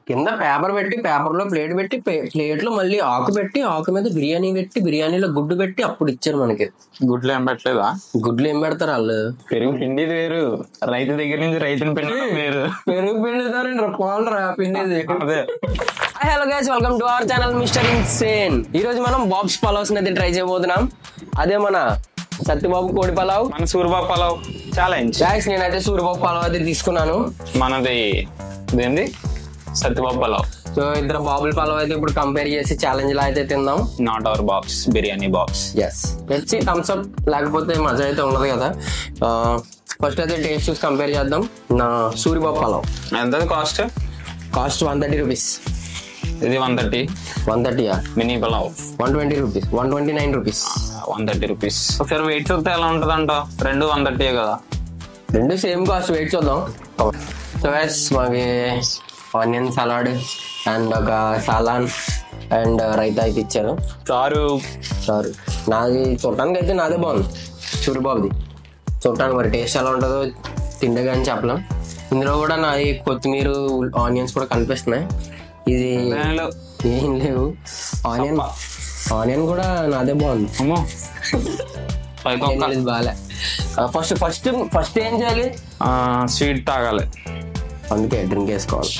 కింద పేపర్ పెట్టి పేపర్ లో ప్లేట్ పెట్టి ప్లేట్ లో మళ్ళీ ఆకు పెట్టి ఆకు మీద బిర్యానీ పెట్టి బిర్యానీలో గుడ్డు పెట్టి అప్పుడు ఇచ్చారు మనకి గుడ్లు ఏం పెట్టలేదా గుడ్లు ఏం పెడతారు వాళ్ళు పెరుగు పిండి వేరు రైతు దగ్గర నుంచి రైతుని పిండి వేరు పెరుగు పిండితారు పాలు రా పిండిది అదే hello guys welcome to our channel mister insane ఈ రోజు మనం బాబ్స్ పలావ్స్ అయితే ట్రై చేయబోతున్నాం అదే మన సత్యబాబు కోడి పలావ్ మన సూర్యబాబు పలావ్ ఛాలెంజ్ గాయస్ నేనైతే సూర్యబాబు పలావ్ అయితే తీసుకున్నాను మనది ఇదేంది సత్యబాబు పలావ్ సో ఇద్దరు బాబుల పలావ్ అయితే ఇప్పుడు కంపేర్ చేసి ఛాలెంజ్ లా అయితే తిందాం not our box biryani box yes వచ్చి థమ్స్ అప్ లేకపోతే మజా అయితే ఉండదు కదా ఫస్ట్ అయితే టేస్ట్ చూసి కంపేర్ చేద్దాం నా సూర్యబాబు పలావ్ ఎంత cost cost one thirty rupees ఇది వన్ థర్టీ వన్ థర్టీయా mini pulao one twenty rupees one twenty nine rupees one thirty rupees ఒకసారి వెయిట్ చూస్తే ఎలా ఉంటుంది అంట రెండు వన్ థర్టీ కదా రెండు సేమ్ కాస్ట్ వెయిట్ చూద్దాం సో ఎస్ మాకి ఆనియన్ సలాడ్ అండ్ ఒక సాలాన్ అండ్ రైతా అయితే ఇచ్చారు చారు సారీ నాది చూడటానికి అయితే నాదే బాగుంది సూర్యబాబుది చూడటానికి మరి టేస్ట్ ఎలా ఉంటుందో తిండే కానీ చెప్పలేం ఇందులో కూడా నాది కొత్తిమీర ఆనియన్స్ కూడా కనిపిస్తున్నాయి ఇది దానిలో ఏం లేవు ఆనియన్ ఆనియన్ కూడా నాదే బాగుంది అమ్మో పైకి ఒక ఇది బాగాలే ఫస్ట్ ఫస్ట్ ఫస్ట్ ఏం చేయాలి స్వీట్ తాగాలి అందుకే డ్రింక్ వేసుకోవాలి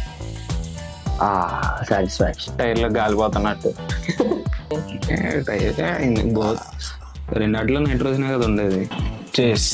సాటిస్ఫాక్షన్ టైర్లో గాలిపోతున్నట్టు రెండాట్లో నైట్రోజన్ కదా ఉండేది చేస్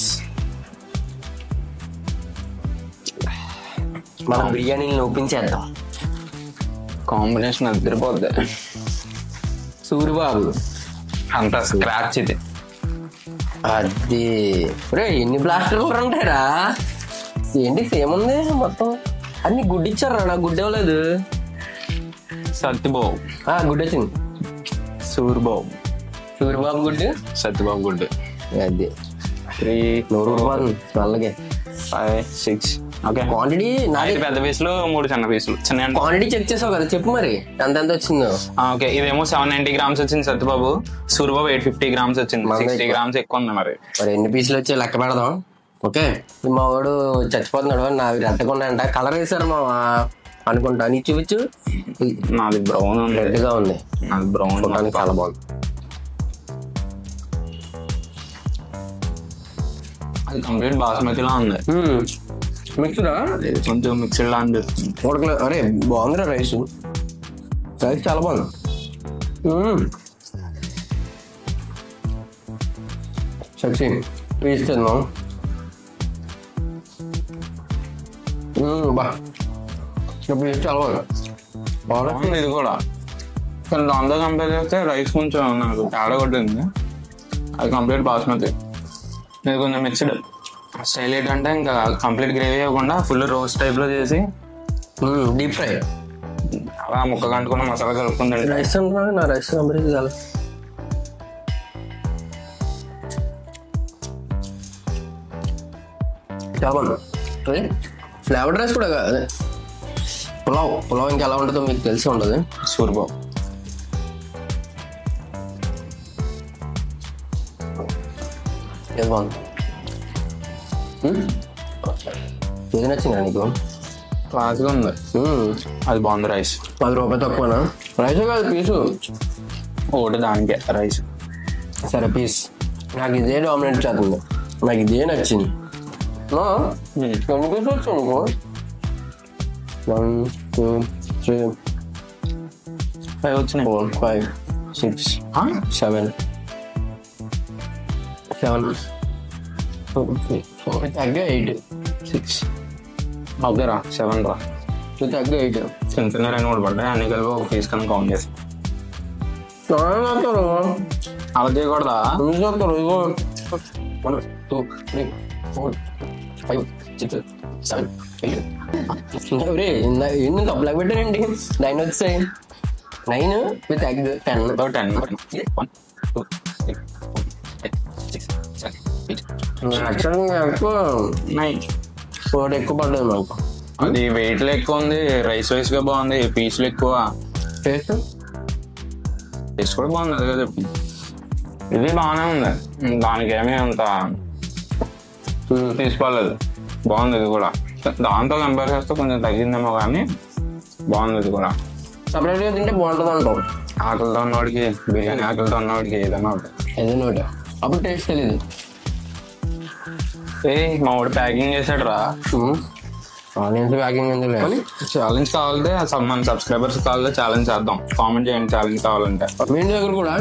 మనం బిర్యానీని ఒప్పించేద్దాం కాంబినేషన్ అద్దరిపోద్ది సూర్యబాబు అంత స్క్రాచ్ ఇది అది రే ఎన్ని ప్లాస్టర్ కూడా ఉంటాయరా ఏంటి సేమ్ ఉంది మొత్తం అన్ని గుడ్డు ఇచ్చారా నాకు గుడ్డు ఇవ్వలేదు సత్యబాబు ఆ, గుడ్డు వచ్చింది సూర్యబాబు సూర్యబాబు గుడ్డు సత్యబాబు గుడ్ అది త్రీ నూరు రూపాయలు స్మెల్కి ఫైవ్ సిక్స్ ఓకే క్వాంటిటీ నాది ఐదు పెద్ద పీసులు మూడు చిన్న పీసులు చిన్న అంటే క్వాంటిటీ చెక్ చేసావు కదా చెప్పు మరి ఎంత ఎంత వచ్చిందో ఓకే ఇదేమో సెవెన్ నైన్టీ గ్రామ్స్ వచ్చింది Satyababu Suryababu eight fifty grams వచ్చింది మనది సిక్స్టీ ఎక్కువ. గ్రామ్స్ ఎక్కువ ఉంది మరి మరి ఎన్ని పీసులు వచ్చి లెక్క పెడదాం ఓకే మా వాడు చచ్చిపోతున్నాడు నావి రెట్టకుండా కలర్ వేసారు మా అనుకుంటా నీ చూపించు నాది బ్రౌన్ ఉంది రెడ్ గా ఉంది నాది బ్రౌన్ చూడడానికి చాలా బాగుంది అది కంప్లీట్ బాస్మతిలా ఉంది మిక్స్డా ఇది కొంచెం మిక్స్డ్ లా అనిపిస్తుంది ఉడకలే అరే బాగుందిరా రైస్ రైస్ చాలా బాగుంది మ్మ్. సచ్చి పీస్ తిన్నాం మ్మ్, బా పీస్ చాలా బాగుంది బాగా బాగుంది ఇది కూడా కానీ దాంతో కంపేర్ చేస్తే రైస్ కొంచెం నాకు తేడా కొట్టింది అది కంప్లీట్ బాస్మతి ఇది కొంచెం మిక్స్డ్ స్టైల్ ఏంటంటే ఇంకా కంప్లీట్ గ్రేవీ ఇవ్వకుండా ఫుల్ రోస్ట్ టైప్ లో చేసి డీప్ ఫ్రై అలా ముక్క కంటుకున్న మసాలా కలుపుకుంది రైస్ అంటున్నా నా రైస్ కంపెనీ చాలా చాలా బాగుంది ఫ్లేవర్డ్ రైస్ కూడా కాదు పులావ్ పులావ్ ఇంకా ఎలా ఉంటుందో మీకు తెలిసి ఉండదు సూర్బాబు ఏది బాగుంది మ్మ్? ఏది నచ్చిందా నీకు క్లాస్గా ఉంది మ్మ్. అది బాగుంది రైస్ పది రూపాయలు తక్కువనా రైస్ కాదు పీసు ఒకటి దానికే రైస్ సరే పీస్ నాకు ఇదే డామినేట్ చేస్తుంది నాకు ఇదే నచ్చింది నా? ఎన్ని పీసులు వచ్చాయి నీకు వన్ టూ త్రీ ఫైవ్ వచ్చినాయి four five six seven seven తగ్గ ఎయిట్ సిక్స్ ఓకే రా సెవెన్ రా తగ్గ ఎయిట్ చిన్న చిన్న రెండు మూడు పడ్డాయి అన్ని కలిపి ఒక పీస్ కన్నా కౌంట్ చేసి చేస్తారు అలా చేయకూడదా ఎందుకు చేస్తారు ఇగో one two three four five six seven eight రే ఏంటి తప్పులాగా పెట్టారండి నైన్ వచ్చాయి nine with egg ten ten one two three four five six seven eight యాక్చువల్గా ఎక్కువ నైన్ ఫోర్ ఎక్కువ పడ్డది మాకు అది వెయిట్ లో ఎక్కువ ఉంది రైస్ వైస్ గా బాగుంది పీసులు ఎక్కువ టేస్ట్ టేస్ట్ కూడా బాగుంది అదే చెప్పి ఇది బాగానే ఉంది దానికి ఏమీ అంత తీసుకోలేదు బాగుంది ఇది కూడా దాంతో కంపేర్ చేస్తే కొంచెం తగ్గిందేమో కానీ బాగుంది ఇది కూడా సపరేట్గా తింటే బాగుంటుంది అంటాం ఆకలితో ఉన్నవాడికి బిర్యానీ ఆకలితో ఉన్నవాడికి ఏదైనా ఒకటి ఏదైనా ఒకటి అప్పుడు టేస్ట్ తెలియదు ఏ మా వాడు ప్యాకింగ్ చేశాడు రా ఆనియన్స్ ప్యాకింగ్ ఎందుకు లేదు ఛాలెంజ్ కావాలంటే అసలు మన సబ్స్క్రైబర్స్ కావాలంటే ఛాలెంజ్ చేద్దాం కామెంట్ చేయండి ఛాలెంజ్ కావాలంటే మీ ఇంటి దగ్గర కూడా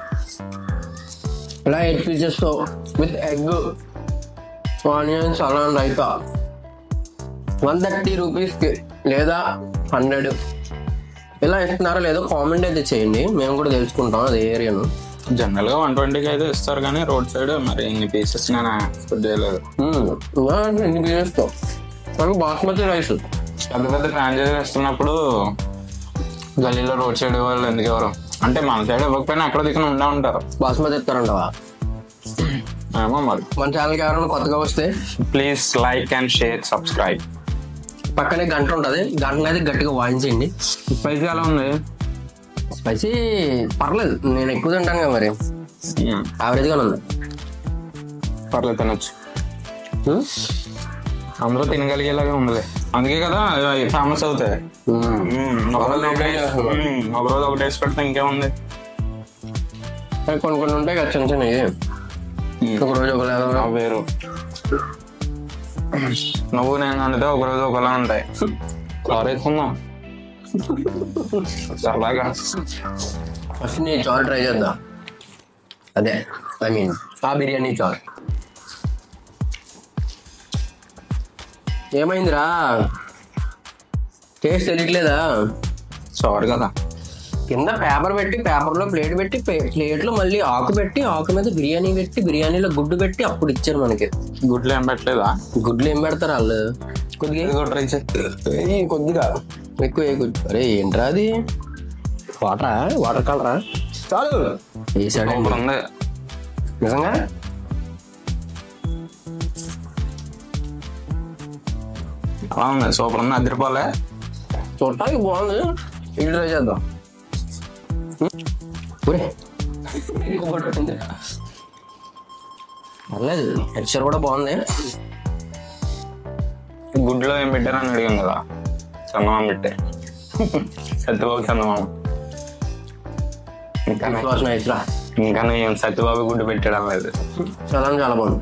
ఇలా ఎగ్ పీసెస్తో విత్ ఎగ్ ఆనియన్స్ అలా రైతా వన్ థర్టీ రూపీస్కి లేదా హండ్రెడ్ ఇలా ఇస్తున్నారో లేదో కామెంట్ అయితే చేయండి మేము కూడా తెలుసుకుంటాం అది ఏరియాను జనరల్ గా వన్ ట్వంటీకి అయితే ఇస్తారు కానీ రోడ్ సైడ్ మరి ఇన్ని పీసెస్ నేను ఎక్స్పెక్ట్ చేయలేదు ఎన్ని పీసెస్తో కానీ బాస్మతి రైస్ పెద్ద పెద్ద ఫ్రాంచైజీ ఇస్తున్నప్పుడు గల్లీలో రోడ్ సైడ్ వాళ్ళు ఎందుకు ఎవరు అంటే మన సైడ్ ఇవ్వకపోయినా అక్కడ దిక్కున ఉండా ఉంటారు బాస్మతి ఇస్తారంటవా ఏమో మరి మన ఛానల్కి ఎవరైనా కొత్తగా వస్తే please like and share subscribe పక్కనే గంట ఉంటుంది గంట అయితే గట్టిగా వాయించండి స్పైసీ ఎలా ఉంది స్పైసీ పర్లేదు నేను ఎక్కువ తింటాను కదా మరి యావరేజ్గానే ఉంది పర్లేదు తినొచ్చు అందరూ తినగలిగేలాగా ఉండదు అందుకే కదా ఫేమస్ అవుతాయి ఒకరోజు ఒకటే మ్మ్. ఒకరోజు ఒకటి వేసి పెడితే ఇంకేముంది అవి కొన్ని కొన్ని ఉంటాయి కదా చిన్న చిన్నవి ఒక రోజు ఒకలాగా ఆ వేరు నువ్వు నేను అంటే ఒకరోజు ఒకలా ఉంటాయి కారేసుకుందాం సరదాగా ఫస్ట్ నీ చారు ట్రై చేద్దాం అదే ఐ మీన్ ఆ బిర్యానీ చారు ఏమైందిరా టేస్ట్ తెలియట్లేదా సారీ కదా కింద పేపర్ పెట్టి పేపర్లో ప్లేట్ పెట్టి ప్లేట్లో మళ్ళీ ఆకు పెట్టి ఆకు మీద బిర్యానీ పెట్టి బిర్యానీలో గుడ్డు పెట్టి అప్పుడు ఇచ్చారు మనకి గుడ్లు ఏం పెట్టలేదా గుడ్లు ఏం పెడతారు వాళ్ళు కొద్దిగా ఇది కూడా ట్రై చేయి ఏయ్, కొద్దిగా ఎక్కువ ఏ కొద్ది అరే ఏంట్రా అది వాటరా వాటర్ కలరా చాలు వేసాడు సూపర్ ఉంది నిజంగా అలా ఉంది సూపర్ ఉంది అదిరిపోలే చూడటానికి బాగుంది ఇది ట్రై చేద్దాం ఒరే ఎక్కువ పట్టుకుంది. పర్లేదు టెక్స్చర్ కూడా బాగుంది గుడ్లో ఏం పెట్టారని అడిగాం కదా చందమామ పెట్టే సత్యబాబు చందమామ ఇంకా వాసన ఇట్లా ఇంకా ఏం సత్యబాబు గుడ్డు పెట్టడం లేదు చాలా అంటే చాలా బాగుంది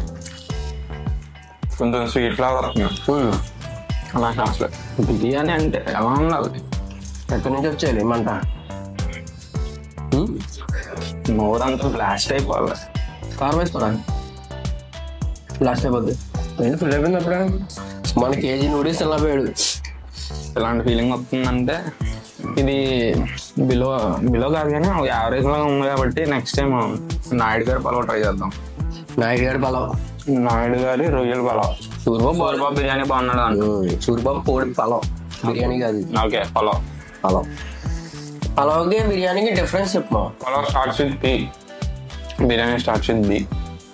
కొంచెం స్వీట్ లాగా వస్తుంది ఉమ్. అలా అసలు బిర్యానీ అంటే ఎలా ఉండాలి ఎక్కడి నుంచి వచ్చేయాలి మంట ఉమ్. నోరంతా బ్లాస్ట్ అయిపోవాలి కారం వేస్తారా లాస్ట్ అయిపోద్ది ఏంటి ఫుల్ అయిపోయింది అప్పుడే మన కేజీ నూడిల్స్ ఎలా పోయాడు ఇలాంటి ఫీలింగ్ వస్తుందంటే ఇది బిలో బిలో కాదు కానీ ఒక యావరేజ్ లాగా ఉంది కాబట్టి నెక్స్ట్ టైం నాయుడు గారి పలావ్ ట్రై చేద్దాం నాయుడు గారి పలావ్ నాయుడు గారి రొయ్యల పలావ్ సూర్యబాబు సూర్యబాబు బిర్యానీ బాగున్నాడు అంట సూర్యబాబు కోడి పలావ్ బిర్యానీ కాదు ఇది. ఓకే పలావ్ పలావ్ పలావ్కి బిర్యానీకి డిఫరెన్స్ చెప్పమా pulao starts with B biryani starts with B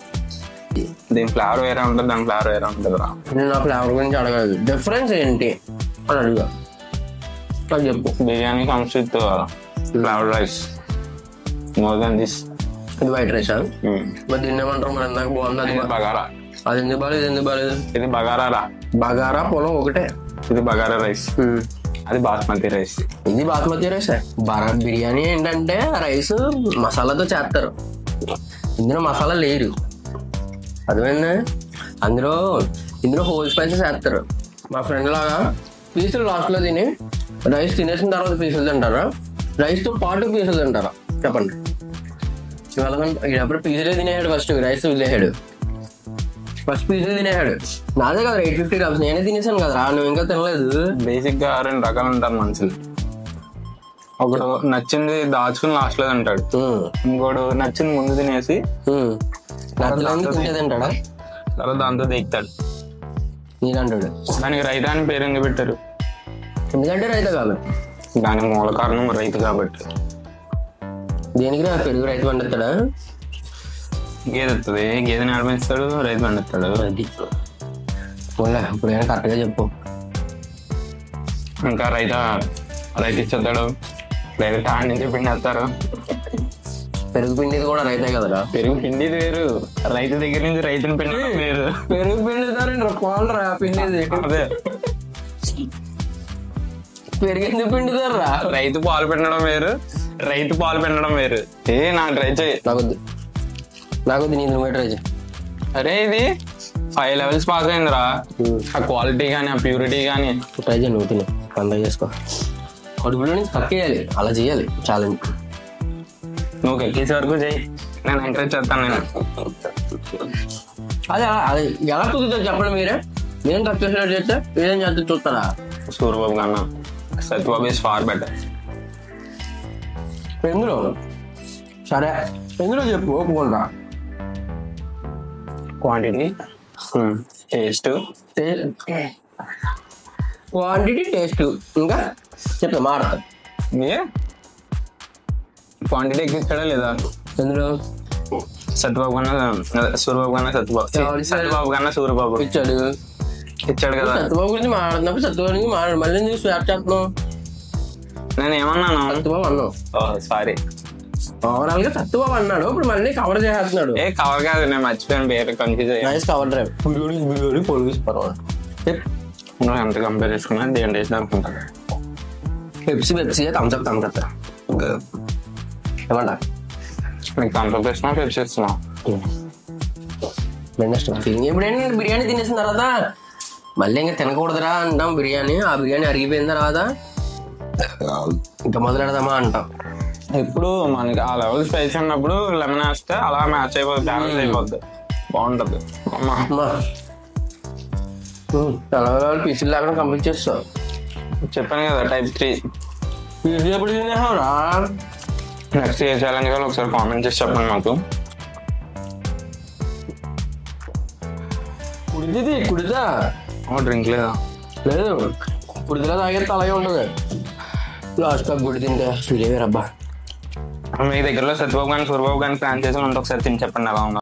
దీని ఫ్లేవర్ వేరే ఉంటుంది దాని ఫ్లేవర్ వేరే ఉంటుంది రా నేను నా ఫ్లేవర్ గురించి అడగలేదు డిఫరెన్స్ ఏంటి అని అడుగుదా అది చెప్పు biryani comes with flavour rice more than this ఇది వైట్ రైస్ మరి దీన్ని ఏమంటారు మరి ఇందాక బాగుంది అది బా- బగారా అది ఎందుకు బాగాలేదు ఇది ఎందుకు బాగాలేదు ఇది బగారా రా బగారా పొలం ఒకటే ఇది బగారా రైస్ అది బాస్మతి రైస్ ఇది బాస్మతి రైస్ బరా బిర్యానీ ఏంటంటే రైస్ మసాలాతో చేస్తారు ఇందులో మసాలా లేరు అర్థమైందా అందులో ఇందులో హోల్ స్పైసెస్ వేస్తారు మా ఫ్రెండ్ లాగా పీసులు లాస్ట్లో తిని రైస్ తినేసిన తర్వాత పీసులు తింటారా రైస్తో పాటు పీసులు తింటారా చెప్పండి ఇవాళ ఎప్పుడు పీసులే తినేసాడు ఫస్ట్ రైస్ వదిలేసాడు ఫస్ట్ పీసులు తినేసాడు నాదే కదా ఎయిట్ ఫిఫ్టీ గ్రామ్స్ నేనే తినేసాను కదా నువ్వు ఇంకా తినలేదు బేసిక్ గా రెండు రకాలు ఉంటారు మనుషులు ఒకడు నచ్చింది దాచుకుని లాస్ట్ లో తింటాడు ఉమ్, ఇంకోడు నచ్చింది ముందు తినేసి ఉమ్. నచ్చలేదు తింటే తింటాడా తర్వాత దాంతో దిగుతాడు నీకంటాడు దానికి రైతా అని పేరు ఎందుకు పెట్టారు ఎందుకంటే రైతు కాదు దాని మూల కారణం రైతు కాబట్టి దేనికి రా పెరుగు రైతు పండిస్తాడా గేదె వస్తుంది గేదెని ఆడమిస్తాడు రైతు పండిస్తాడు అది పోలే ఇప్పుడు ఏమైనా కరెక్ట్గా చెప్పు ఇంకా రైత రైతు ఇచ్చేస్తాడు రైతు టాన్ నుంచి పిండేస్తారు పెరుగు పిండిది కూడా రైతే కదరా పెరుగు పిండిది వేరు రైతు దగ్గర నుంచి రైతుని పిండడం వేరు పెరుగు పిండిదారండి పాలు రా పిండిది అదే పెరిగి ఎందుకు పిండుతారా రైతు పాలు పిండడం వేరు రైతు పాలు పిండడం వేరు ఏ నాకు ట్రై చేయి నాకొద్దు నాకొద్దు నీ నువ్వే ట్రై చేయి అరే ఇది ఫైవ్ లెవెల్స్ పాస్ అయిందిరా ఆ క్వాలిటీ కానీ ఆ ప్యూరిటీ కానీ ట్రై చేయి నువ్వు తిని పండుగ చేసుకో కడుపులో నుంచి పక్కేయాలి అలా చేయాలి ఛాలెంజ్ నువ్వు ఎక్కేసే వరకు చెయ్యి నేను ఎంకరేజ్ చేస్తాను నేను అదే అదే ఎలా కుదురుతుంది చెప్పండి మీరే నేను కట్ చేసినట్టు చేస్తే ఏదేం చేస్తే చూస్తారా సూర్యబాబు కన్నా సత్యబాబు ఇస్ ఫార్ బెటర్ ఎందులో సరే ఎందులో చెప్పు ఒప్పుకుంటా క్వాంటిటీ టేస్ట్ క్వాంటిటీ టేస్ట్ ఇంకా చెప్తా మాడతా ఏ క్వాంటిటీ ఎక్కిస్తాడా లేదా ఎందులో సత్యబాబు కన్నా అదే, సూర్యబాబు కన్నా సత్యబాబు ఛీ, ఎవరు ఇచ్చారు? సత్యబాబు కన్నా సూర్యబాబు ఇచ్చాడు ఇచ్చాడు కదా సత్యబాబు గురించి మాట్లాడినప్పుడు సత్యబాబు గురించి మాట్లాడు మళ్ళీ ఎందుకు స్వాప్ చేస్తున్నావు నేను ఏమన్నాను సత్యబాబు అన్నావు సారీ ఓవరాల్ గా సత్యబాబు అన్నాడు ఇప్పుడు మళ్ళీ కవర్ చేసేస్తున్నాడు ఏ కవర్ కాదు నేను మర్చిపోయాను పేరు కన్ఫ్యూజ్ అయ్యా nice cover drive biryani biryani పొలిస్ పర్వాలేదు నువ్వు ఎంత కంపేర్ చేసుకున్నా దేని టేస్ట్ అనుకుంటా పెప్సీ పెప్సీ థమ్స్అప్ థమ్స్అప్ ఏమంటా నీకు థమ్స్అప్ ఇస్తున్నా పెప్సీ ఇస్తున్నా నెక్స్ట్ ఫీలింగ్ ఇప్పుడు ఏంటంటే బిర్యానీ తినేసిన తర్వాత మళ్ళీ ఇంకా తినకూడదురా అంటాం బిర్యానీ ఆ బిర్యానీ అరిగిపోయిన తర్వాత ఇంకా మొదలెడదామా అంటాం ఇప్పుడు మనకి ఆ లెవెల్ స్పైసీ ఉన్నప్పుడు లెమన్ వేస్తే అలా మ్యాచ్ అయిపోతుంది బ్యాలెన్స్ అయిపోద్ది బాగుంటది అమ్మా అమ్మా తెల్లవారు పీసులు లేకుండా కంప్లీట్ చేస్తావు చెప్పాను కదా టైప్ త్రీ పీసులు ఎప్పుడు తినేసావురా నెక్స్ట్ ఏ ఛాలెంజ్ కావాలి ఒకసారి కామెంట్ చేసి చెప్పండి మాకు కుడిది కుడిదా డ్రింక్ లేదా లేదు కుడిదిలో తాగేస్తే అలాగే ఉంటుంది లాస్ట్ కప్ గుడి తింటే ఫీల్ అయ్యారు అబ్బా మీ దగ్గరలో సత్యబాబు కానీ సూర్యబాబు కానీ ఫ్రాంచైజీ ఉంటే ఒకసారి తిని చెప్పండి ఎలా ఉందో